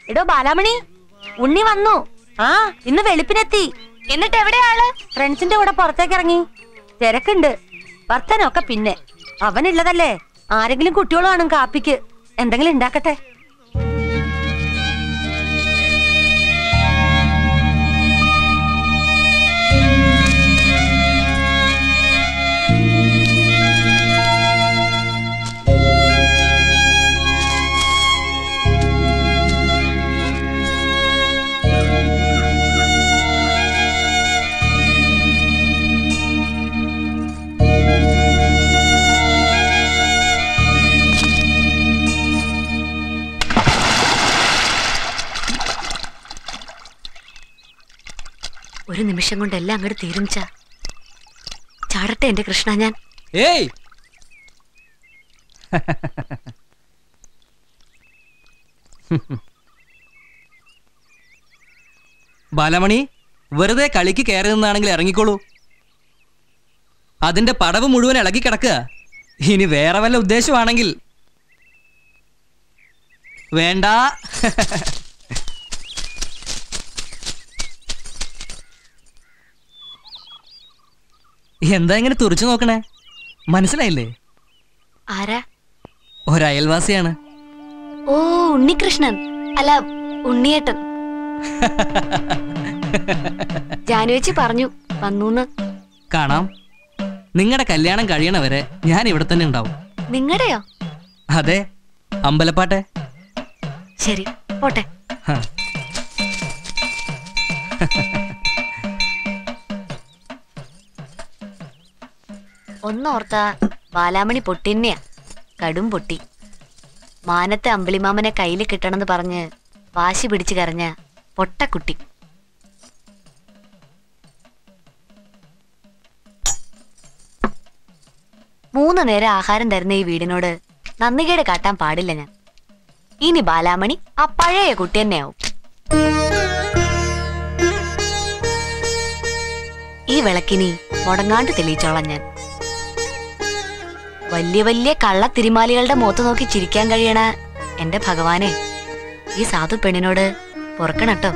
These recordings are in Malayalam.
എടോ ബാലാമണി ഉണ്ണി വന്നു ആ ഇന്ന് വെളുപ്പിനെത്തി എന്നിട്ട് എവിടെയാള് ഫ്രണ്ട്സിന്റെ കൂടെ പുറത്തേക്ക് ഇറങ്ങി തിരക്കുണ്ട് വർത്തനൊക്കെ പിന്നെ അവനുള്ളതല്ലേ ആരെങ്കിലും കുട്ടികളും കാണും കാപ്പിക്ക് എന്തെങ്കിലും ഉണ്ടാക്കട്ടെ ഒരു നിമിഷം കൊണ്ട് എല്ലാം അങ്ങോട്ട് തീരും ചാ ചാടട്ടെ എന്റെ കൃഷ്ണ ഞാൻ ഏയ് ബാലമണി വെറുതെ കളിക്ക് കയറി നിന്നാണെങ്കിൽ ഇറങ്ങിക്കോളൂ അതിന്റെ പടവ് മുഴുവൻ ഇളകി കിടക്കുക ഇനി വേറെ വല്ല ഉദ്ദേശമാണെങ്കിൽ വേണ്ട എന്താ ഇങ്ങനെ തുറച്ചു നോക്കണേ മനസ്സിലായില്ലേ ആരാ ഒരയൽവാസിയാണ് ഓ ഉണ്ണികൃഷ്ണൻ അല്ല ഉണ്ണിയേട്ടൻ ജാനുവച്ചി പറഞ്ഞു വന്നൂന്ന് കാണാം നിങ്ങളുടെ കല്യാണം കഴിയണ വരെ ഞാൻ ഇവിടെ തന്നെ ഉണ്ടാവും നിങ്ങളുടെയോ അതെ അമ്പലപ്പാട്ടെ ശരി പോട്ടെ ഹ. ഒന്നോർത്ത ബാലാമണി പൊട്ടിന്നെയാ കടും പൊട്ടി മാനത്തെ അമ്പിളിമാമനെ കയ്യിൽ കിട്ടണമെന്ന് പറഞ്ഞ് വാശി പിടിച്ചു കരഞ്ഞ പൊട്ടക്കുട്ടി മൂന്ന് നേരം ആഹാരം തരുന്ന ഈ വീടിനോട് നന്ദികേട് കാട്ടാൻ പാടില്ല ഞാൻ ഇനി ബാലാമണി ആ പഴയ കുട്ടി തന്നെയാവും ഈ വിളക്കിനി മുടങ്ങാണ്ട് തെളിയിച്ചോളാം ഞാൻ വലിയ വലിയ കള്ളത്തിരിമാലികളുടെ മുഖത്ത് നോക്കി ചിരിക്കാൻ കഴിയണ എന്റെ ഭഗവാനെ ഈ സാധു പെണ്ണിനോട് പൊറക്കണട്ടോ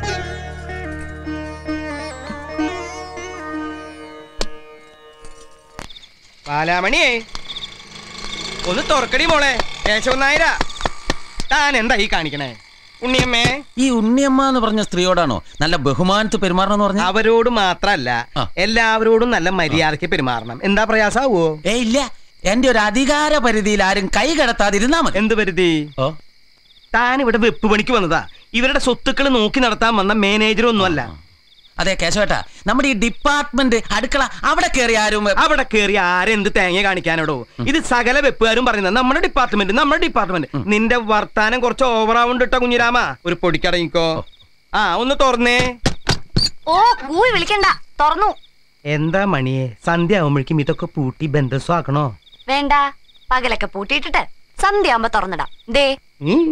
ബാലാമണിയേ ഒന്ന് തുറക്കടി മോളെ കേശവൻ നായര താൻ എന്താ ഈ കാണിക്കണേ ഉണ്ണിയമ്മേ ഈ ഉണ്ണിയമ്മ എന്ന് പറഞ്ഞ സ്ത്രീയോടാണോ നല്ല ബഹുമാനത്ത് പെരുമാറണം പറഞ്ഞ അവരോട് മാത്രല്ല ആ. എല്ലാവരോടും നല്ല മര്യാദയ്ക്ക് പെരുമാറണം എന്താ പ്രയാസാവോ ഏ ഇല്ല എന്റെ ഒരു അധികാര പരിധിയിൽ ആരും കൈ കടത്താതിരുന്നാ മതി എന്ത് പരിധി ഓ താൻ ഇവിടെ വെപ്പ് പണിക്ക് വന്നതാ ഇവരുടെ സ്വത്തുക്കൾ നോക്കി നടത്താൻ വന്ന മാനേജറൊന്നും അല്ല അതെ കേശവേട്ടാ നമ്മുടെ ഈ ഡിപ്പാർട്ട്മെന്റ് അടുക്കള അവിടെ കയറി ആരും അവിടെ കയറി ആരെന്ത് തേങ്ങ കാണിക്കാനോടോ ഇത് സകല വെപ്പുകാരും പറയുന്നത് നമ്മുടെ ഡിപ്പാർട്ട്മെന്റ് നമ്മുടെ ഡിപ്പാർട്ട്മെന്റ് നിന്റെ വർത്താനം കുറച്ച് ഓവറാവുണ്ട് കേട്ടോ കുഞ്ഞിരാമ ഒരു പൊടിക്കടങ്ങിക്കോ ആ ഒന്ന് തുറന്നേ ഓ കൂവി വിളിക്കണ്ട തുറന്നു എന്താ മണിയെ സന്ധ്യ ആവുമ്പോഴേക്കും ഇതൊക്കെ പൂട്ടി ബന്ധസ്വം ആക്കണോ വേണ്ട പകലൊക്കെ പൂട്ടിയിട്ടിട്ട് സന്ധ്യ ആവുമ്പോ തുറന്നിടാം ദേ ഉം.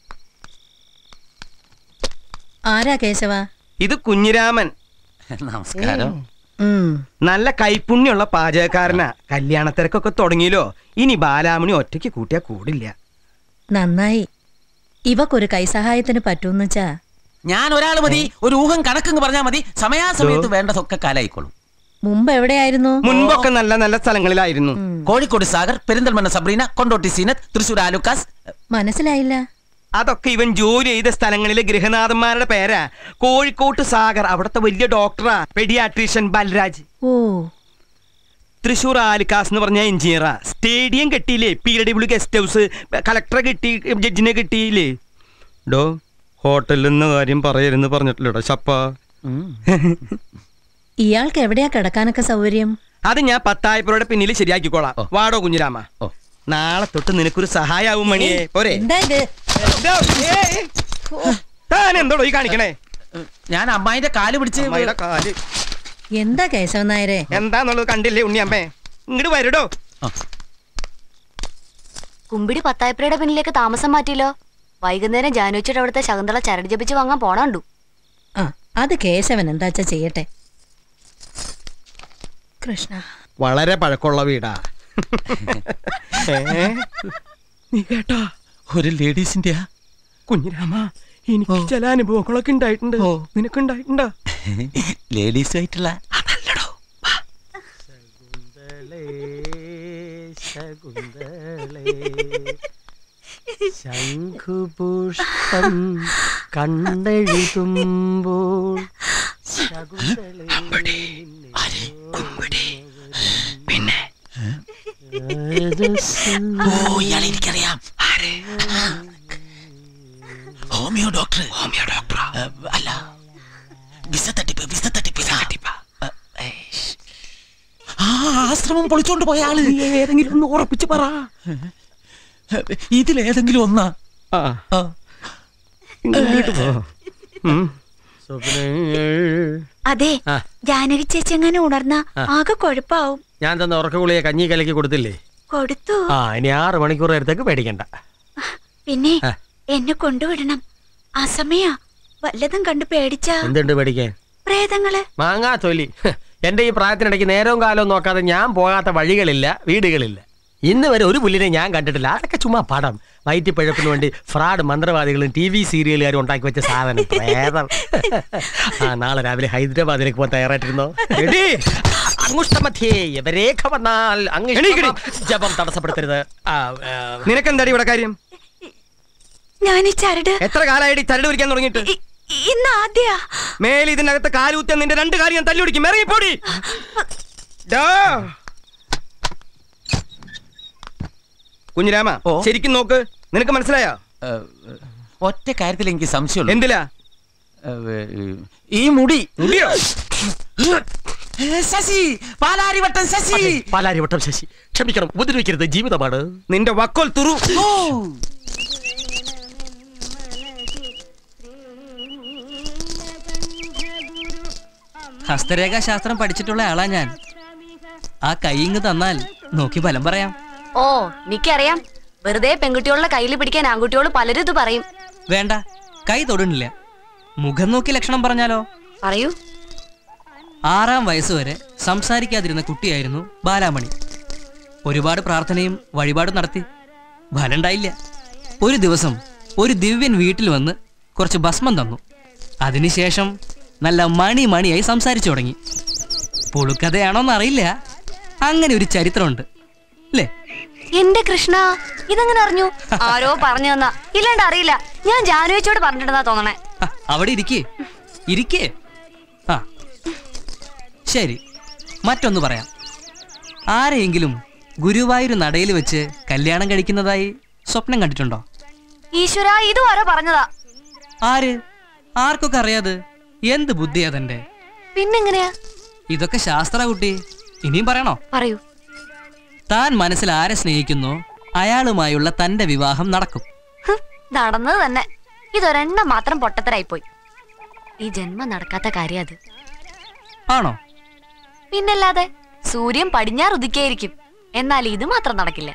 ആരാ കേശവ ഇത് കുഞ്ഞിരാമൻ നമസ്കാരം ഉം നല്ല കൈപ്പുണ്യുള്ള പാചകക്കാരനാ കല്യാണത്തിരക്കൊക്കെ തുടങ്ങിയല്ലോ ഇനി ബാലാമണി ഒറ്റയ്ക്ക് കൂട്ടിയാ കൂടില്ല നന്നായി ഇവക്കൊരു കൈസഹായത്തിന് പറ്റൂന്ന് വെച്ചാ ഞാൻ ഒരാൾ മതി ഒരു ഊഹം കണക്കെന്ന് പറഞ്ഞാൽ മതി സമയാസമയത്ത് വേണ്ടതൊക്കെ കാലായിക്കോളും മുമ്പ് എവിടെയായിരുന്നു മുൻപൊക്കെ നല്ല നല്ല സ്ഥലങ്ങളിലായിരുന്നു കോഴിക്കോട് സാഗർ പെരിന്തൽമണ്ണ സബ്രീന കൊണ്ടോട്ടി സീനത്ത് തൃശൂർ ആലുക്കാസ് മനസ്സിലായില്ല അതൊക്കെ ഇവൻ ജോലി ചെയ്ത സ്ഥലങ്ങളിലെ ഗൃഹനാഥന്മാരുടെ പേരാ കോഴിക്കോട്ട് സാഗർ അവിടുത്തെ വലിയ ഡോക്ടറാ പെഡിയാട്രീഷ്യൻ ബൽരാജ് ഓ തൃശൂർ ആലിക്കാസ് എന്ന് പറഞ്ഞ എഞ്ചിനീയറാ സ്റ്റേഡിയം കെട്ടിയില്ലേ പി ഡബ്ല്യു ഗസ്റ്റ് ഹൗസ് കളക്ടറെ കിട്ടി ജഡ്ജിനെ കിട്ടിയില്ലേ ഡോ ഹോട്ടലിൽ നിന്ന് കാര്യം പറയരുന്ന് പറഞ്ഞിട്ടില്ലടോ ചപ്പ ഇയാൾക്ക് എവിടെയാ കിടക്കാനൊക്കെ സൗകര്യം അത് ഞാൻ പത്തായപ്പുറയുടെ പിന്നിൽ ശരിയാക്കിക്കോളാം വാടോ കുഞ്ഞിരാമ ഓ. നാളെ തൊട്ട് നിനക്കൊരു സഹായാവും മണിയെ പോരെ എന്താ ഇത് ദോ, ഏയ്. താൻ എന്തോടോ ഈ കാണിക്കണേ ഞാൻ അമ്മായിന്റെ കാല് പിടിച്ച് അമ്മയുടെ കാല് എന്താ കേശവൻ നായരെ എന്താന്നുള്ളത് കണ്ടില്ലേ ഉണ്ണിയമ്മേ ഇങ്ങോട്ട് വരടോ കുമ്പിടി പത്തായപ്പുരയുടെ പിന്നിലേക്ക് താമസം മാറ്റിയല്ലോ വൈകുന്നേരം ജാനുവച്ചിട്ട് അവിടുത്തെ ശകുന്തള ചരട് ജപിച്ച് വാങ്ങാൻ പോണുണ്ടു ആ അത് കേശവൻ എന്താച്ചാ ചെയ്യട്ടെ കൃഷ്ണ വളരെ പഴക്കമുള്ള വീടാ ഏ? നീ കേട്ടാ ഒരു ലേഡീസിന്റെ കുഞ്ഞിരാമ എനിക്ക് ചില അനുഭവങ്ങളൊക്കെ ഉണ്ടായിട്ടുണ്ട് നിനക്ക് ഉണ്ടായിട്ടുണ്ടോ ലേഡീസ് ആയിട്ടുള്ള ശംഖുപുഷ്പം കണ്ടെഴുതുമ്പോൾ ഓ ഇയാളെ എനിക്കറിയാം ഹോമിയോ ഡോക്ടർ ഹോമിയോ ഡോക്ടർ അല്ല വിസ തട്ടിപ്പ് വിസ തട്ടിപ്പ് വിസ തട്ടിപ്പ് ആ ആശ്രമം പൊളിച്ചോണ്ട് പോയ ആള് ഏതെങ്കിലും ഒന്ന് ഉറപ്പിച്ച് പറ ഇതിലേതെങ്കിലും ഒന്നാ ആ ആ. ഇങ്ങോട്ട് പോ ഉം. സ്വപ്നങ്ങൾ അതെ ആ. ജാനകി ചേച്ചി എങ്ങനെ ഉണർന്ന ആകെ കുഴപ്പാവും ഞാൻ തന്ന ഉറക്ക ഗുളിയെ കഞ്ഞി കലക്കി കൊടുത്തില്ലേ കൊടുത്തു ആ ഇനി ആറ് മണിക്കൂർ നേരത്തേക്ക് പേടിക്കണ്ട പിന്നെ ആ. എന്നെ കൊണ്ടുവിടണം ആ സമയാ വല്ലതും കണ്ടു പേടിച്ച എന്തുണ്ട് പേടിക്കാൻ പ്രേതങ്ങള് മാങ്ങാ തൊലി ഹ്, എന്റെ ഈ പ്രായത്തിനിടയ്ക്ക് നേരവും കാലവും നോക്കാതെ ഞാൻ പോകാത്ത വഴികളില്ല വീടുകളില്ല ഇന്ന് വരെ ഒരു പുല്ലിനെ ഞാൻ കണ്ടിട്ടില്ല അതൊക്കെ ചുമ്മാ പടം വയറ്റി പഴപ്പിന് വേണ്ടി ഫ്രാഡ് മന്ത്രവാദികളും ടി വി സീരിയലുകാരും ഉണ്ടാക്കി വെച്ച സാധനം പ്രേതം ആ നാളെ രാവിലെ ഹൈദരാബാദിലേക്ക് പോകാൻ തയ്യാറായിട്ടിരുന്നോ എടീ, അങ്കുഷ്ടമധ്യേ യവരേഖ വന്നാൽ എണീക്കടി. അങ്ങ് ജപം തടസ്സപ്പെടുത്തരുത് ആ, ആ, നിനക്കെന്താടി ഇവിടെ കാര്യം ഞാൻ ഈ ചരട് എത്ര കാലമായിട്ട് ചരട് പിടിക്കാൻ തുടങ്ങിയിട്ട് ഇ- ഇന്ന് ആദ്യ മേലെ ഇതിനകത്ത് കാലൂത്തിയ നിന്റെ രണ്ട് കാര്യം ഞാൻ തല്ലി പിടിക്കും ഇറങ്ങിപ്പോടി ഡാ. കുഞ്ഞിരാമ ഓ. ശരിക്കും നോക്ക് നിനക്ക് മനസ്സിലായോ ഒറ്റ കാര്യത്തിൽ എനിക്ക് സംശയമുള്ളൂ എന്തിലാ ഈ മുടി മുടിയോ ഏ, ശശി പാലാരിവട്ടം ശശി പാലാരിവട്ടം ശശി ക്ഷമിക്കണം ഉപദ്രവിക്കരുത് ജീവിതമാണ് നിന്റെ വക്കോൽ തുറു ഓ ഹസ്തരേഖാ ശാസ്ത്രം പഠിച്ചിട്ടുള്ള ആളാ ഞാൻ ആ കൈ ഇങ്ങ് തന്നാൽ നോക്കി ഫലം പറയാം ഓ എനിക്കറിയാം വെറുതെ പെൺകുട്ടികളുടെ കയ്യിൽ പിടിക്കാൻ ആൺകുട്ടികൾ പലരും ഇത് പറയും വേണ്ട കൈ തൊടുന്നില്ല മുഖം നോക്കി ലക്ഷണം പറഞ്ഞാലോ പറയൂ ആറാം വയസ്സ് വരെ സംസാരിക്കാതിരുന്ന കുട്ടിയായിരുന്നു ബാലാമണി ഒരുപാട് പ്രാർത്ഥനയും വഴിപാടും നടത്തി ഫലണ്ടായില്ല ഒരു ദിവസം ഒരു ദിവ്യൻ വീട്ടിൽ വന്ന് കുറച്ച് ഭസ്മം തന്നു അതിനുശേഷം നല്ല മണി മണിയായി സംസാരിച്ചു തുടങ്ങി പുളുക്കഥയാണോന്ന് അറിയില്ല അങ്ങനെ ഒരു ചരിത്രമുണ്ട് അല്ലേ എന്റെ കൃഷ്ണ ഇതെങ്ങനെ അറിഞ്ഞു ആരോ പറഞ്ഞു തന്നാ ഇല്ലാണ്ട് അറിയില്ല ഞാൻ ജാനുവച്ചോട് പറഞ്ഞിട്ടുണ്ടെന്നാ തോന്നണേ ആ, അവിടെ ഇരിക്കേ ഇരിക്കേ ആ ശരി മറ്റൊന്ന് പറയാം ആരെയെങ്കിലും ഗുരുവായൂർ നടയിൽ വെച്ച് കല്യാണം കഴിക്കുന്നതായി സ്വപ്നം കണ്ടിട്ടുണ്ടോ ഈശ്വര ഇതും ആരോ പറഞ്ഞതാ ആര് ആർക്കൊക്കെ അറിയാത് എന്ത് ബുദ്ധിയാ തന്റെ പിന്നെങ്ങനെയാ ഇതൊക്കെ ശാസ്ത്ര കുട്ടി ഇനിയും പറയണോ പറയൂ താൻ മനസ്സിൽ ആരെ സ്നേഹിക്കുന്നോ അയാളുമായുള്ള തന്റെ വിവാഹം നടക്കും ഹ്, നടന്നത് തന്നെ ഇതൊരെണ്ണം മാത്രം പൊട്ടത്തരായിപ്പോയി ഈ ജന്മം നടക്കാത്ത കാര്യം അത് ആണോ പിന്നല്ലാതെ സൂര്യൻ പടിഞ്ഞാറ് ഉദിക്കായിരിക്കും എന്നാൽ ഇത് മാത്രം നടക്കില്ല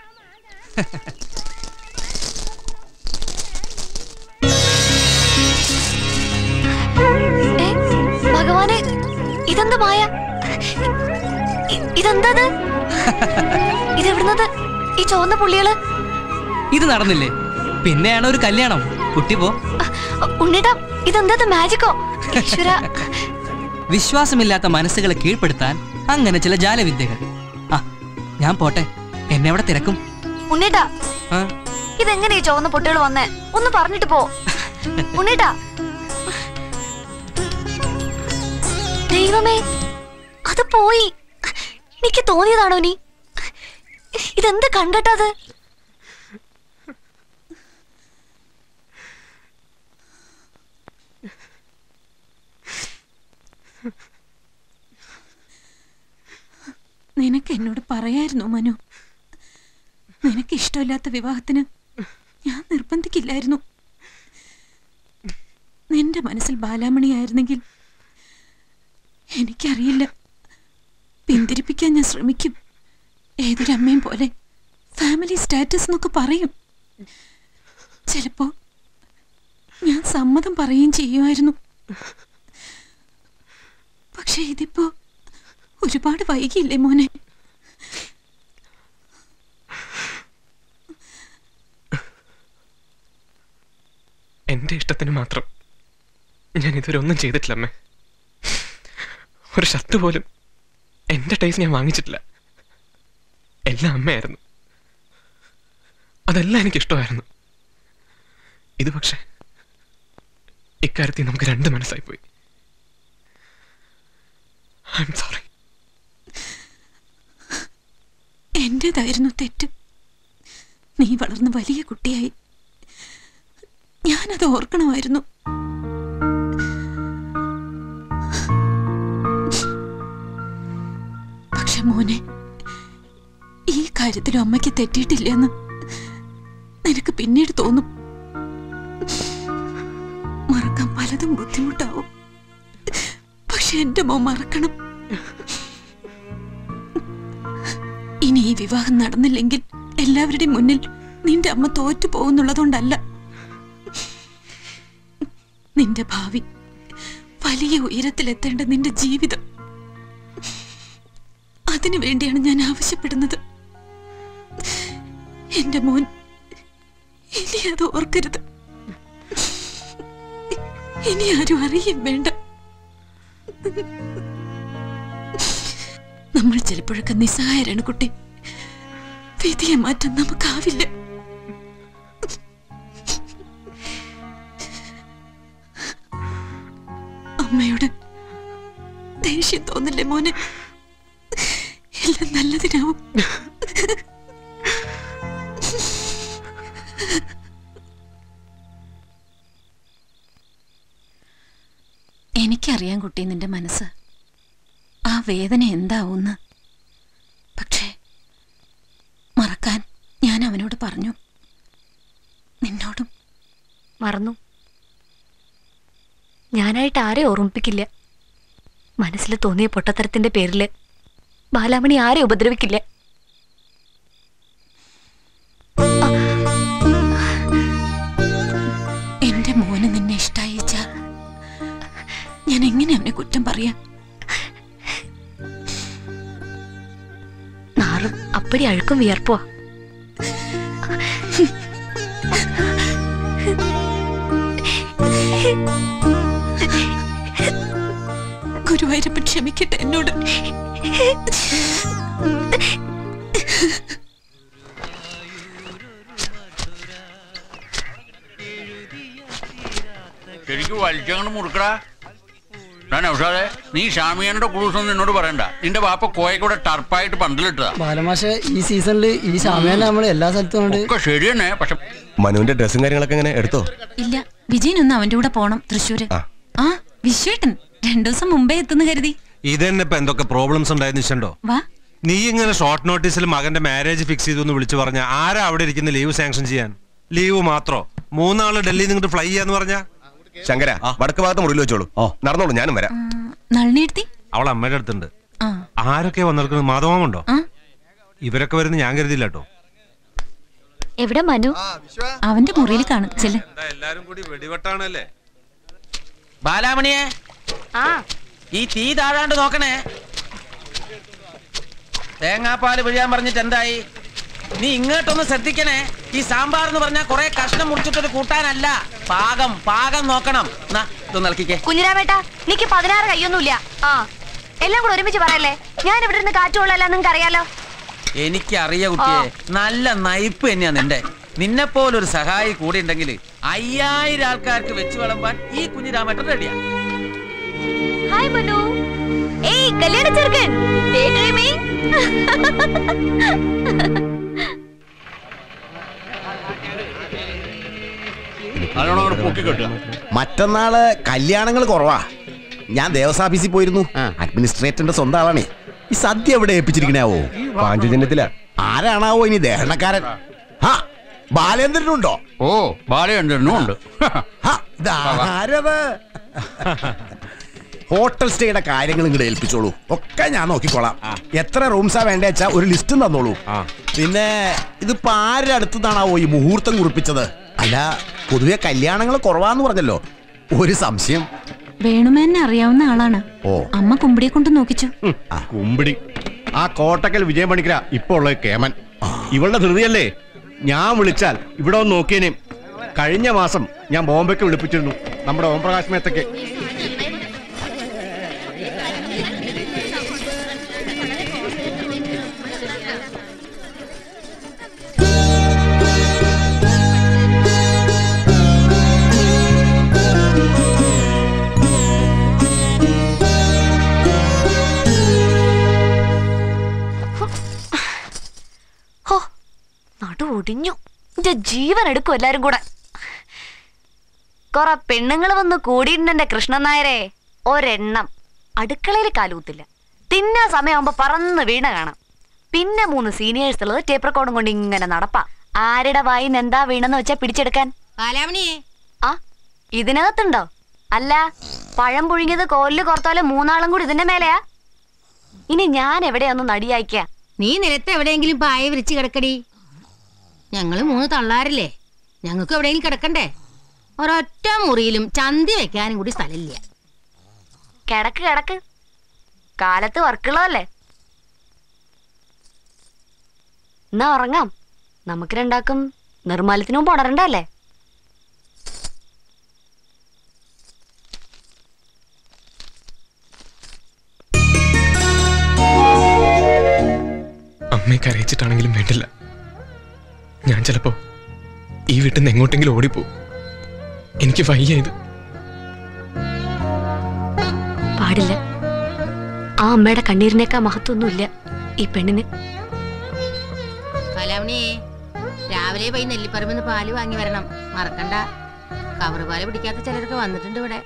ഏ, ഭഗവാനെ ഇതെന്താ മായ ഇ- ഇതെന്തത് ഇതെവിടുന്നത് ഈ ചുവന്ന പുള്ളികള് ഇത് നടന്നില്ലേ പിന്നെയാണ് ഒരു കല്യാണം കുട്ടി പോ ഉണ്ണിട്ടാ ഇതെന്തത് മാജിക്കോ ഈശ്വര വിശ്വാസമില്ലാത്ത മനസ്സുകളെ കീഴ്പ്പെടുത്താൻ അങ്ങനെ ചില ജാലവിദ്യകൾ ആ ഞാൻ പോട്ടെ എന്നെ അവിടെ തിരക്കും ഉണ്ണിട്ടാ ആ ഇതെങ്ങനെ ഈ ചുവന്ന പൊട്ടുകൾ വന്നേ ഒന്ന് പറഞ്ഞിട്ട് പോ ഉണ്ണിട്ടാ ദൈവമേ അത് പോയി എനിക്ക് തോന്നിയതാണോ നീ ഇതെന്ത് കണ്ടിട്ടത് നിനക്ക് എന്നോട് പറയായിരുന്നു മനു നിനക്ക് ഇഷ്ടമില്ലാത്ത വിവാഹത്തിന് ഞാൻ നിർബന്ധിക്കില്ലായിരുന്നു നിന്റെ മനസ്സിൽ ബാലാമണിയായിരുന്നെങ്കിൽ എനിക്കറിയില്ല പിന്തിരിപ്പിക്കാൻ ഞാൻ ശ്രമിക്കും ഏതൊരമ്മയും പോലെ ഫാമിലി സ്റ്റാറ്റസ് എന്നൊക്കെ പറയും ചിലപ്പോ ഞാൻ സമ്മതം പറയുകയും ചെയ്യുമായിരുന്നു പക്ഷെ ഇതിപ്പോ ഒരുപാട് വൈകിയില്ലേ മോനെ എന്റെ ഇഷ്ടത്തിന് മാത്രം ഞാൻ ഇതുവരെ ഒന്നും ചെയ്തിട്ടില്ല അമ്മേ ഒരു ഷർട്ട് പോലും എൻ്റെ ടേസ്റ്റ് ഞാൻ വാങ്ങിച്ചിട്ടില്ല എല്ലാം അമ്മയായിരുന്നു അതെല്ലാം എനിക്ക് ഇഷ്ടമായിരുന്നു ഇത് പക്ഷേ ഇക്കാര്യത്തിൽ നമുക്ക് രണ്ട് മനസ്സായി പോയി ഐ എം സോറി എന്റേതായിരുന്നു തെറ്റ് നീ വളർന്ന് വലിയ കുട്ടിയായി ഞാനത് ഓർക്കണമായിരുന്നു പക്ഷെ മോനെ ഈ കാര്യത്തിലും അമ്മയ്ക്ക് തെറ്റിയിട്ടില്ലെന്ന് നിനക്ക് പിന്നീട് തോന്നും മറക്കാൻ പലതും ബുദ്ധിമുട്ടാവും പക്ഷെ എന്റെ മോൻ മറക്കണം ഇനി ഈ വിവാഹം നടന്നില്ലെങ്കിൽ എല്ലാവരുടെയും മുന്നിൽ നിന്റെ അമ്മ തോറ്റു പോകുന്നുള്ളതുകൊണ്ടല്ല നിന്റെ ഭാവി വലിയ ഉയരത്തിലെത്തേണ്ട നിന്റെ ജീവിതം അതിനു വേണ്ടിയാണ് ഞാൻ ആവശ്യപ്പെടുന്നത് എന്റെ മോൻ ഇനി അത് ഓർക്കരുത് ഇനി ആരും അറിയും വേണ്ട നമ്മൾ ചിലപ്പോഴൊക്കെ നിസ്സഹായരാണ് കുട്ടി വിധിയെ മാറ്റാൻ നമുക്കാവില്ല അമ്മയോട് ദേഷ്യം തോന്നില്ലേ മോനെ എല്ലാം നല്ലതിനാവും എനിക്കറിയാം കുട്ടി നിന്റെ മനസ്സ് ആ വേദന എന്താവൂന്ന് പക്ഷേ മറക്കാൻ ഞാൻ അവനോട് പറഞ്ഞു നിന്നോടും മറന്നു ഞാനായിട്ട് ആരെ ഓർമ്മിപ്പിക്കില്ല മനസ്സിൽ തോന്നിയ പൊട്ടത്തരത്തിന്റെ പേരില് ബാലാമണി ആരെ ഉപദ്രവിക്കില്ല എന്റെ മോന് നിന്നെ ഇഷ്ടായിച്ചാൽ ഞാൻ എങ്ങനെ അവനെ കുറ്റം പറയാം നാറും അപ്പടി അഴുക്കും വിയർപ്പോ ഗുരുവായൂരപ്പൻ ക്ഷമിക്കട്ടെ എന്നോട് ശരിക്കും വലിച്ചങ്ങോട്ട് മുറുക്കടാ ഞാൻ ഔഷാദെ നീ ഷാമിയാന്റെ കുളൂസൊന്നും എന്നോട് പറയണ്ട നിന്റെ വാപ്പ കോയക്കൂടെ ടർപ്പായിട്ട് പന്തലിട്ടതാ ബാലമാഷ ഈ സീസണിൽ ഈ സാമ്യാന നമ്മൾ എല്ലാ സ്ഥലത്തും ഉണ്ട് ഒക്കെ ശരി തന്നെ പക്ഷെ മനുവിന്റെ ഡ്രസ്സും കാര്യങ്ങളൊക്കെ എങ്ങനെ എടുത്തോ ഇല്ല വിജയനൊന്ന് അവന്റെ കൂടെ പോണം തൃശ്ശൂര് ആ വിശ്വേട്ടൻ രണ്ടു ദിവസം മുമ്പേ എത്തുന്നു കരുതി ഇതന്നെ ഇപ്പൊ എന്തൊക്കെ പ്രോബ്ലംസ് ഉണ്ടായെന്ന് വെച്ചിട്ടുണ്ടോ വാ നീ ഇങ്ങനെ ഷോർട്ട് നോട്ടീസിൽ മകന്റെ മാരേജ് ഫിക്സ് ചെയ്തു എന്ന് വിളിച്ചു പറഞ്ഞ ആരാ അവിടെ ഇരിക്കുന്ന ലീവ് സാങ്ഷൻ ചെയ്യാൻ ലീവ് മാത്രോ മൂന്നാള് ഡൽഹിയിൽ നിന്നിട്ട് ഫ്ലൈ ചെയ്യാന്ന് പറഞ്ഞ ശങ്കര വടക്ക് ഭാഗത്ത് മുറിയിൽ വെച്ചോളൂ നടന്നോളൂ ഞാനും വരാം നളിനെടുത്തി അവൾ അമ്മയുടെ അടുത്തുണ്ട് ആ ആരൊക്കെ വന്നിരിക്കുന്നത് മാധവമുണ്ടോ ആ. ഇവരൊക്കെ വരുന്ന ഞാൻ കരുതില്ല കേട്ടോ എവിടെ മനു അവന്റെ മുറിയിൽ കാണും ചെല്ല് എല്ലാരും കൂടി വെടിവെട്ടാണല്ലേ ബാലാമണിയെ ആ ഈ തീ താഴാണ്ട് നോക്കണേ തേങ്ങാപ്പാല് പിഴിയാൻ പറഞ്ഞിട്ട് എന്തായി നീ ഇങ്ങോട്ടൊന്ന് ശ്രദ്ധിക്കണേ ഈ സാമ്പാർ എന്ന് പറഞ്ഞാൽ കുറെ കഷ്ണം മുറിച്ചിട്ടൊരു കൂട്ടാനല്ല പാകം പാകം നോക്കണം നാ, ഇതൊന്ന് ഇളക്കിക്കേ കുഞ്ഞിരാമേട്ടാ നിക്ക് പതിനാറ് കയ്യൊന്നുമില്ല ആ എല്ലാം കൂടെ ഒരുമിച്ച് പറയല്ലേ ഞാൻ ഇവിടെ നിന്ന് കാറ്റുകൊള്ളല്ല നിങ്ങൾക്ക് അറിയാലോ എനിക്കറിയ കുട്ടിയെ നല്ല നയിപ്പ് തന്നെയാ നിന്റെ നിന്നെ പോലൊരു സഹായി കൂടെ ഉണ്ടെങ്കിൽ അയ്യായിരം ആൾക്കാർക്ക് വെച്ച് വിളമ്പാൻ ഈ കുഞ്ഞിരാമേട്ടൻ റെഡിയാ ഹായ് മനു ഏയ് കല്യാണ ചെറുക്കൻ ഡേ ഡ്രീമിംഗ് നല്ലോണം പൊക്കി കെട്ടുക മറ്റന്നാള് കല്യാണങ്ങൾ കുറവാ ഞാൻ ദേവസ്വം ഓഫീസിൽ പോയിരുന്നു അഡ്മിനിസ്ട്രേറ്ററിന്റെ സ്വന്തം ആളാണേ ഈ സദ്യ എവിടെ ഏൽപ്പിച്ചിരിക്കണാവോ പാഞ്ചജന്യത്തിലാ ആരാണാവോ ഇനി ദഹനക്കാരൻ ഹാ ബാലേന്ദ്രനുണ്ടോ ഓ ബാലചന്ദ്രനും ഉണ്ട് ആരത് ഹോട്ടൽ സ്റ്റേയുടെ കാര്യങ്ങൾ ഇങ്ങോട്ട് ഏൽപ്പിച്ചോളൂ ഒക്കെ ഞാൻ നോക്കിക്കോളാം എത്ര റൂംസാ വേണ്ട വെച്ചാ ഒരു ലിസ്റ്റും തന്നോളൂ പിന്നെ ഇതിപ്പോ ആരുടെ അടുത്തുനിന്നാണാവോ ഈ മുഹൂർത്തം കുറിപ്പിച്ചത് അല്ല പൊതുവെ കല്യാണങ്ങൾ കുറവാന്ന് പറഞ്ഞല്ലോ ഒരു സംശയം വേണുമേനെ അറിയാവുന്ന ആളാണ് ഓ അമ്മ കുമ്പിടിയെ കൊണ്ട് നോക്കിച്ചു കുമ്പിടി ആ കോട്ടക്കൽ വിജയം പണിക്കര ഇപ്പൊ ഉള്ള കേമൻ ഇവളുടെ ധൃതിയല്ലേ ഞാൻ വിളിച്ചാൽ ഇവിടെ ഒന്ന് നോക്കിയേനെ കഴിഞ്ഞ മാസം ഞാൻ ബോംബെക്ക് വിളിപ്പിച്ചിരുന്നു നമ്മുടെ ഓംപ്രകാശ് മേത്തയ്ക്ക് ഹോ നടു ഒടിഞ്ഞു എന്റെ ജീവൻ എടുക്കും എല്ലാരും കൂടെ കൊറ പെണ്ണുങ്ങൾ വന്ന് കൂടിയിട്ടുണ്ട് എന്റെ കൃഷ്ണൻ നായരെ ഒരെണ്ണം അടുക്കളയിൽ കാലൂത്തില്ല തിന്നാ സമയമാകുമ്പോ പറന്ന് വീണ കാണാം പിന്നെ മൂന്ന് സീനിയേഴ്സ് ഉള്ളത് ടേപ്പ് റെക്കോർഡും കൊണ്ട് ഇങ്ങനെ നടപ്പാ ആരുടെ വായിന്ന് എന്താ വീണെന്ന് വെച്ചാ പിടിച്ചെടുക്കാൻ ആ ഇതിനകത്തുണ്ടോ അല്ല പഴം പുഴുങ്ങിയത് കോലില് കുറത്താല് മൂന്നാളും കൂടി ഇതിന്റെ മേലെയാ ഇനി ഞാൻ എവിടെയൊന്ന് നടിയായിക്കാ നീ നിലത്ത് എവിടെയെങ്കിലും പായ വിരിച്ച് കിടക്കടി ഞങ്ങള് മൂന്ന് തള്ളാരല്ലേ ഞങ്ങൾക്ക് എവിടെയെങ്കിലും കിടക്കണ്ടേ ഒരൊറ്റ മുറിയിലും ചന്തി വെക്കാനും കൂടി സ്ഥലമില്ല കിടക്ക് കിടക്ക് കാലത്ത് വർക്കുള്ളതല്ലേ എന്നാ ഉറങ്ങാം നമുക്ക് രണ്ടാക്കും നിർമ്മാലത്തിന് മുമ്പ് ഉണരണ്ടല്ലേ അമ്മയെ കരയിച്ചിട്ടാണെങ്കിലും വേണ്ടില്ല ഞാൻ ചിലപ്പോ ഈ വീട്ടിൽ നിന്ന് എങ്ങോട്ടെങ്കിലും ഓടിപ്പോ എനിക്ക് വയ്യ ഇത് പാടില്ല ആ അമ്മയുടെ കണ്ണീരിനേക്കാ മഹത്വമൊന്നുമില്ല ഈ പെണ്ണിന് കലാവണിയെ രാവിലെ പോയി നെല്ലിപ്പറമ്പിന്ന് പാല് വാങ്ങി വരണം മറക്കണ്ട കവറ് പാല് പിടിക്കാത്ത ചിലരൊക്കെ വന്നിട്ടുണ്ട് ഇവിടെ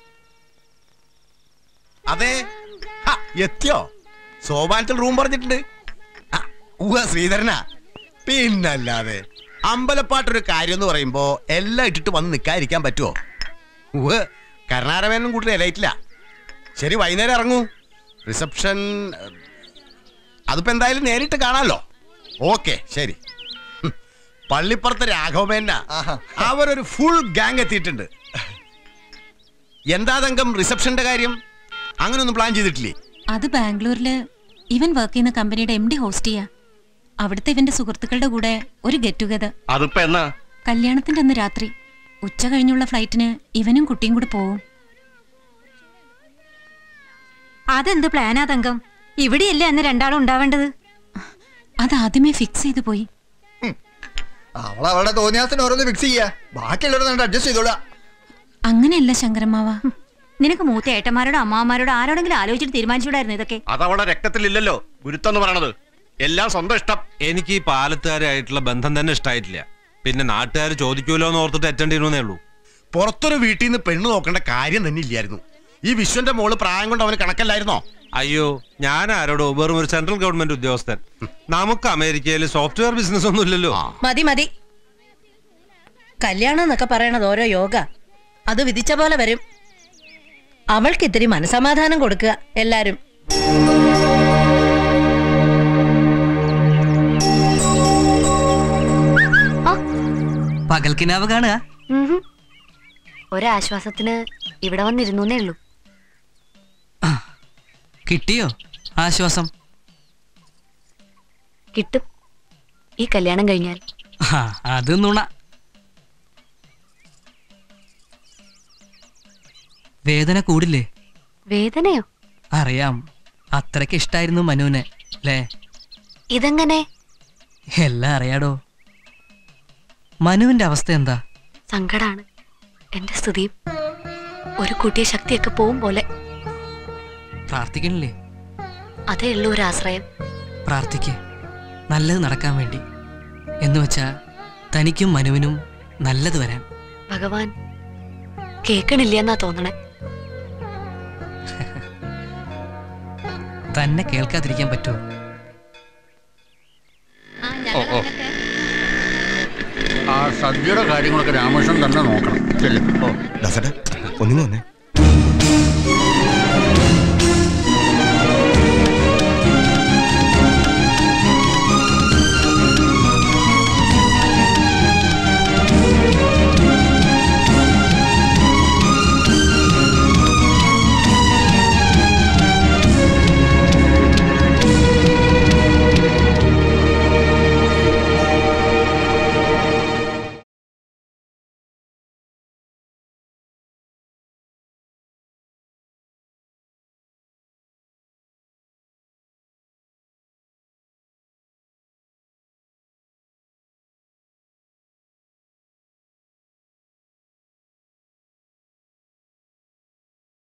അതെ ഹ, എത്തിയോ സോപാനത്തിൽ റൂം പറഞ്ഞിട്ടുണ്ട് ആ, ഉവ്വ ശ്രീധരനാ പിന്നല്ലാതെ അമ്പലപ്പാട്ടൊരു കാര്യം എന്ന് പറയുമ്പോ എല്ലാം ഇട്ടിട്ട് വന്ന് നിൽക്കാതിരിക്കാൻ പറ്റുമോ ഉവ്വ് കരുണാരമേനും കൂട്ടി ഇലയിട്ടില്ല ശരി വൈകുന്നേരം ഇറങ്ങൂ റിസപ്ഷൻ ഏ, അതിപ്പോ എന്തായാലും നേരിട്ട് കാണാമല്ലോ ഓക്കെ ശരി ഹും, പള്ളിപ്പുറത്തെ രാഘവമേന അവരൊരു ഫുൾ ഗാങ് എത്തിയിട്ടുണ്ട് എന്താ തങ്കം റിസപ്ഷന്റെ കാര്യം അങ്ങനൊന്നും പ്ലാൻ ചെയ്തിട്ടില്ലേ അത് ബാംഗ്ലൂരില് ഇവൻ വർക്ക് ചെയ്യുന്ന കമ്പനിയുടെ എം ഡി ഹോസ്റ്റ് ചെയ്യാ അവിടുത്തെ ഇവന്റെ സുഹൃത്തുക്കളുടെ കൂടെ ഒരു ഗെറ്റ് ടുഗദർ അതിപ്പോ എന്നാ കല്യാണത്തിന്റെ അന്ന് രാത്രി ഉച്ച കഴിഞ്ഞുള്ള ഫ്ലൈറ്റിന് ഇവനും കുട്ടിയും കൂടെ പോവും അതെന്ത് പ്ലാനാ തങ്കം ഇവിടെയല്ലേ അന്ന് രണ്ടാളും ഉണ്ടാവേണ്ടത് അത് ആദ്യമേ ഫിക്സ് ചെയ്തു പോയി അവൾ അവളുടെ തോന്നിയാസത്തിന് ഓരോന്ന് ഫിക്സ് ചെയ്യാ ബാക്കിയുള്ളവരെ അഡ്ജസ്റ്റ് ചെയ്തോളാം അങ്ങനെയല്ല ശങ്കരമാവ നിനക്ക് മൂത്ത ഏട്ടന്മാരോടോ അമ്മാവന്മാരോടോ ആരോടെങ്കിലും ആലോചിച്ചിട്ട് തീരുമാനിച്ചുകൂടായിരുന്നു ഇതൊക്കെ അതവളുടെ രക്തത്തിലില്ലല്ലോ ഗുരുത്വം എന്ന് പറയണത് എല്ലാം സ്വന്തം ഇഷ്ടം എനിക്ക് ഈ പാലത്തുകാരായിട്ടുള്ള ബന്ധം തന്നെ ഇഷ്ടായിട്ടില്ല പിന്നെ നാട്ടുകാർ ചോദിക്കൂലോ എന്ന് ഓർത്തിട്ട് അറ്റൻഡ് ചെയ്യണമെന്നേ ഉള്ളൂ പുറത്തൊരു വീട്ടിൽ നിന്ന് പെണ്ണ് നോക്കേണ്ട കാര്യം തന്നെ ഇല്ലായിരുന്നു ഈ വിശ്വന്റെ മോള് പ്രായം കൊണ്ട് അവന് കണക്കല്ലായിരുന്നോ അയ്യോ ഞാൻ ആരോടോ വെറും ഒരു സെൻട്രൽ ഗവൺമെന്റ് ഉദ്യോഗസ്ഥൻ നമുക്ക് അമേരിക്കയിൽ സോഫ്റ്റ്വെയർ ബിസിനസ് ഒന്നും ഇല്ലല്ലോ മതി മതി കല്യാണം എന്നൊക്കെ പറയണത് ഓരോ യോഗ അത് വിധിച്ച പോലെ വരും അവൾക്ക് ഇത്തിരി മനസമാധാനം കൊടുക്കുക എല്ലാരും പകൽക്കിനാവ് കാണുക ഉഹും. ഒരാശ്വാസത്തിന് ഇവിടെ വന്നിരുന്നേ ഉള്ളൂ കിട്ടിയോ ആശ്വാസം കിട്ടും ഈ കല്യാണം കഴിഞ്ഞാൽ ആ, അത് നുണ വേദന കൂടില്ലേ വേദനയോ അറിയാം അത്രയ്ക്ക് ഇഷ്ടായിരുന്നു മനുവിനെ അല്ലേ ഇതെങ്ങനെ എല്ലാം അറിയാടോ മനുവിന്റെ അവസ്ഥ എന്താ സങ്കടാണ് എന്റെ സ്ഥിതിയും ഒരു കൂട്ടിയ ശക്തിയൊക്കെ പോവും പോലെ പ്രാർത്ഥിക്കണില്ലേ അതേ ഉള്ളൂ ഒരു ആശ്രയം പ്രാർത്ഥിക്ക് നല്ലത് നടക്കാൻ വേണ്ടി എന്ന് വെച്ചാ തനിക്കും മനുവിനും നല്ലത് വരാൻ ഭഗവാൻ കേക്കണില്ല എന്നാ തോന്നണേ തന്നെ കേൾക്കാതിരിക്കാൻ പറ്റുമോ ഓ ഓ ആ സദ്യയുടെ കാര്യങ്ങളൊക്കെ രാമകൃഷ്ണൻ തന്നെ നോക്കണം ചെല്ലും ഓ ദാസേട്ടാ ഒന്നിങ്ങ് വന്നേ